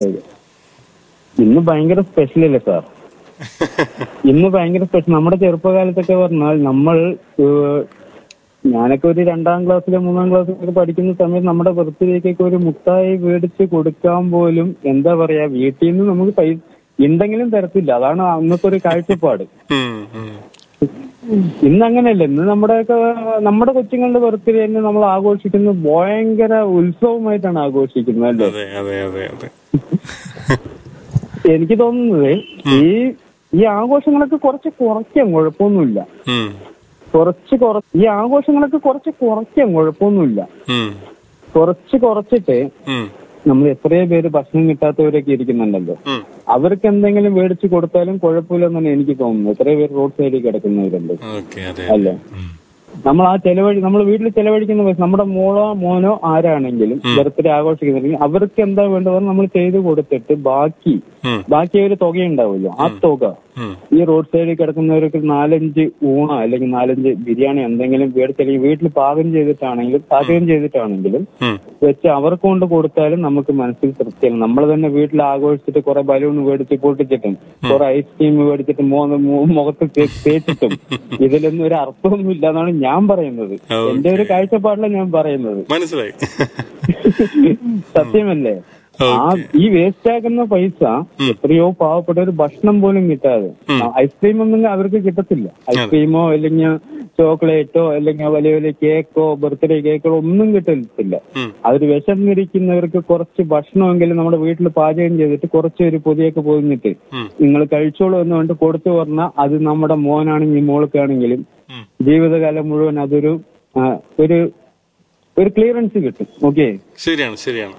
ഇന്ന് ഭയങ്കര സ്പെഷ്യൽ അല്ലേ സാർ ഇന്ന് ഭയങ്കര സ്പെഷ്യൽ നമ്മുടെ ചെറുപ്പകാലത്തൊക്കെ പറഞ്ഞാൽ നമ്മൾ ഏഹ്, ഞാനൊക്കെ ഒരു രണ്ടാം ക്ലാസ്സിലെ മൂന്നാം ക്ലാസ്സിലൊക്കെ പഠിക്കുന്ന സമയത്ത് നമ്മുടെ ബർത്ത്ഡേക്കൊക്കെ ഒരു മുട്ടായി മേടിച്ച് കൊടുക്കാൻ പോലും എന്താ പറയാ വീട്ടിൽ നിന്ന് നമുക്ക് പൈസ ഉണ്ടെങ്കിലും തരത്തില്ല അതാണ് അന്നത്തെ ഒരു കാഴ്ചപ്പാട് ഉം, ഉം. ഇന്ന് അങ്ങനെയല്ല ഇന്ന് നമ്മുടെയൊക്കെ നമ്മുടെ കൊച്ചുങ്ങളുടെ ബർത്ത്ഡേ തന്നെ നമ്മൾ ആഘോഷിക്കുന്നത് ഭയങ്കര ഉത്സവമായിട്ടാണ് ആഘോഷിക്കുന്നത് അല്ലേ അതെ അതെ അതെ അതെ എനിക്ക് തോന്നുന്നത് ഈ ഈ ആഘോഷങ്ങളൊക്കെ കുറച്ച് കുറയ്ക്കാൻ കുഴപ്പമൊന്നുമില്ല ഉം, കുറച്ച് കുറ ഈ ആഘോഷങ്ങളൊക്കെ കുറച്ച് കുറയ്ക്കാൻ കുഴപ്പമൊന്നുമില്ല ഉം, കുറച്ച് കുറച്ചിട്ട് ഉം, നമ്മൾ എത്രയോ പേര് ഭക്ഷണം കിട്ടാത്തവരൊക്കെ ഇരിക്കുന്നുണ്ടല്ലോ ഉം. അവർക്ക് എന്തെങ്കിലും മേടിച്ചു കൊടുത്താലും കുഴപ്പമില്ലെന്നാണ് എനിക്ക് തോന്നുന്നത് എത്രയോ പേര് റോഡ് സൈഡിൽ കിടക്കുന്നവരുണ്ട് ഓക്കെ അതെ അല്ലേ ഉം. നമ്മൾ ആ ചെലവഴി നമ്മൾ വീട്ടിൽ ചെലവഴിക്കുന്ന പൈസ നമ്മുടെ മോളോ മോനോ ആരാണെങ്കിലും ബർത്ത്ഡേ ആഘോഷിക്കുന്നുണ്ടെങ്കിൽ അവർക്ക് എന്താ വേണ്ടതെന്ന് നമ്മൾ ചെയ്തു കൊടുത്തിട്ട് ബാക്കി ഉം. ബാക്കി ഒരു തുകയുണ്ടാവുമല്ലോ ആ തുക ഉം. ഈ റോഡ് സൈഡിൽ കിടക്കുന്നവർക്ക് നാലഞ്ച് ഊണ അല്ലെങ്കിൽ നാലഞ്ച് ബിരിയാണി എന്തെങ്കിലും മേടിച്ചല്ലെങ്കിൽ വീട്ടിൽ പാകം ചെയ്തിട്ടാണെങ്കിലും പാചകം ചെയ്തിട്ടാണെങ്കിലും ഉം. വെച്ച് അവർക്ക് കൊണ്ട് കൊടുത്താലും നമുക്ക് മനസ്സിൽ തൃപ്തിയാണ് നമ്മൾ തന്നെ വീട്ടിൽ ആഘോഷിച്ചിട്ട് കുറെ ബലൂൺ മേടിച്ച് പൊട്ടിച്ചിട്ടും കുറെ ഐസ്ക്രീം മേടിച്ചിട്ട് മോ- മു- മുഖത്ത് തേ- തേച്ചിട്ടും ഇതിലൊന്നും ഒരു അർത്ഥമൊന്നും ഇല്ല എന്നാണ് ഞാൻ പറയുന്നത് എന്റെ ഒരു കാഴ്ചപ്പാടിലാണ് ഞാൻ പറയുന്നത് മനസ്സിലായി സത്യമല്ലേ ആ ഈ വേസ്റ്റ് ആക്കുന്ന പൈസ എത്രയോ പാവപ്പെട്ട ഒരു ഭക്ഷണം പോലും കിട്ടാതെ ഐസ്ക്രീം ഒന്നും അവർക്ക് കിട്ടത്തില്ല ഐസ്ക്രീമോ അല്ലെങ്കിൽ ചോക്ലേറ്റോ അല്ലെങ്കിൽ വലിയ വലിയ കേക്കോ ബർത്ത്ഡേ കേക്കോ ഒന്നും കിട്ടത്തില്ല ഉം. അതൊരു വിശന്നിരിക്കുന്നവർക്ക് കുറച്ച് ഭക്ഷണമെങ്കിലും നമ്മുടെ വീട്ടിൽ പാചകം ചെയ്തിട്ട് കുറച്ച് ഒരു പൊതിയൊക്കെ പൊതിഞ്ഞിട്ട് ഉം. നിങ്ങൾ കഴിച്ചോളൂ എന്ന് പറഞ്ഞിട്ട് കൊടുത്തു പറഞ്ഞാൽ അത് നമ്മുടെ മോനാണെങ്കിലും മോൾക്കാണെങ്കിലും ഉം. ജീവിതകാലം മുഴുവൻ അതൊരു ആ, ഒരു ഒരു ക്ലിയറൻസ് കിട്ടും ഓക്കെ ശരിയാണ് ശരിയാണ്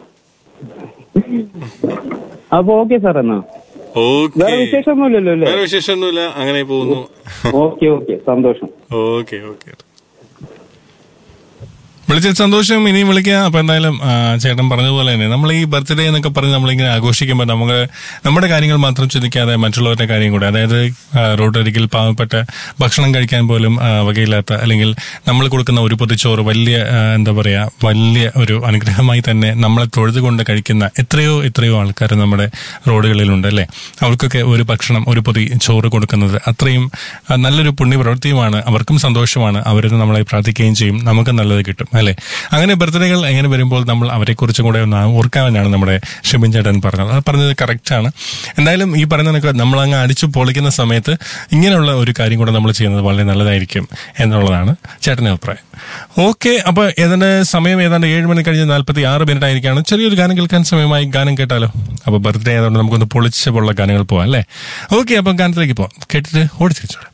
അപ്പൊ ഓക്കെ സാർ എന്നാ ഓക്കെ വേറെ വിശേഷമൊന്നുമില്ലല്ലോ അല്ലേ വേറെ വിശേഷമൊന്നുമില്ല അങ്ങനെ പോകുന്നു ഓക്കെ ഓക്കെ സന്തോഷം ഓക്കെ ഓക്കെ വിളിച്ചത് സന്തോഷം ഇനിയും വിളിക്കുക അപ്പൊ എന്തായാലും ആ, ചേട്ടൻ പറഞ്ഞതുപോലെ തന്നെ നമ്മൾ ഈ ബർത്ത്ഡേ എന്നൊക്കെ പറഞ്ഞ് നമ്മളിങ്ങനെ ആഘോഷിക്കുമ്പോൾ നമുക്ക് നമ്മുടെ കാര്യങ്ങൾ മാത്രം ചിന്തിക്കാതെ മറ്റുള്ളവരുടെ കാര്യം കൂടെ അതായത് ആ, റോഡരികിൽ പാവപ്പെട്ട ഭക്ഷണം കഴിക്കാൻ പോലും ആ, വകയില്ലാത്ത അല്ലെങ്കിൽ നമ്മൾ കൊടുക്കുന്ന ഒരു പൊതിച്ചോറ് വലിയ ആ, എന്താ പറയാ വലിയ ഒരു അനുഗ്രഹമായി തന്നെ നമ്മളെ തൊഴുതുകൊണ്ട് കഴിക്കുന്ന എത്രയോ എത്രയോ ആൾക്കാർ നമ്മുടെ റോഡുകളിലുണ്ട് അല്ലേ അവർക്കൊക്കെ ഒരു ഭക്ഷണം ഒരു പൊതി ചോറ് കൊടുക്കുന്നത് അത്രയും ആ, നല്ലൊരു പുണ്യപ്രവൃത്തിയുമാണ് അവർക്കും സന്തോഷമാണ് അവരത് നമ്മളെ പ്രാർത്ഥിക്കുകയും ചെയ്യും നമുക്ക് നല്ലത് കിട്ടും അല്ലേ അങ്ങനെ ബർത്ത്ഡേകൾ എങ്ങനെ വരുമ്പോൾ നമ്മൾ അവരെ കുറിച്ചും കൂടെ ഒന്ന് ഓർക്കാമെന്നാണ് നമ്മുടെ ഷിബിൻ ചേട്ടൻ പറഞ്ഞത് അത് പറഞ്ഞത് കറക്റ്റ് ആണ് എന്തായാലും ഈ പറയുന്നതൊക്കെ നമ്മൾ അങ്ങ് അടിച്ചു പൊളിക്കുന്ന സമയത്ത് ഇങ്ങനെയുള്ള ഒരു കാര്യം കൂടെ നമ്മൾ ചെയ്യുന്നത് വളരെ നല്ലതായിരിക്കും എന്നുള്ളതാണ് ചേട്ടന്റെ അഭിപ്രായം ഓക്കെ അപ്പൊ ഏതാണ്ട് സമയം ഏതാണ്ട് ഏഴ് മണി കഴിഞ്ഞ് നാൽപ്പത്തി ആറ് മിനിറ്റ് ആയിരിക്കാണ് ചെറിയൊരു ഗാനം കേൾക്കാൻ സമയമായി ഗാനം കേട്ടാലോ അപ്പൊ ബർത്ത്ഡേ ആയതുകൊണ്ട് നമുക്കൊന്ന് പൊളിച്ച പോലുള്ള ഗാനങ്ങൾ പോവാം അല്ലേ ഓക്കെ അപ്പൊ ഗാനത്തിലേക്ക് പോവാം കേട്ടിട്ട് ഓടിച്ചിരിച്ചോളാം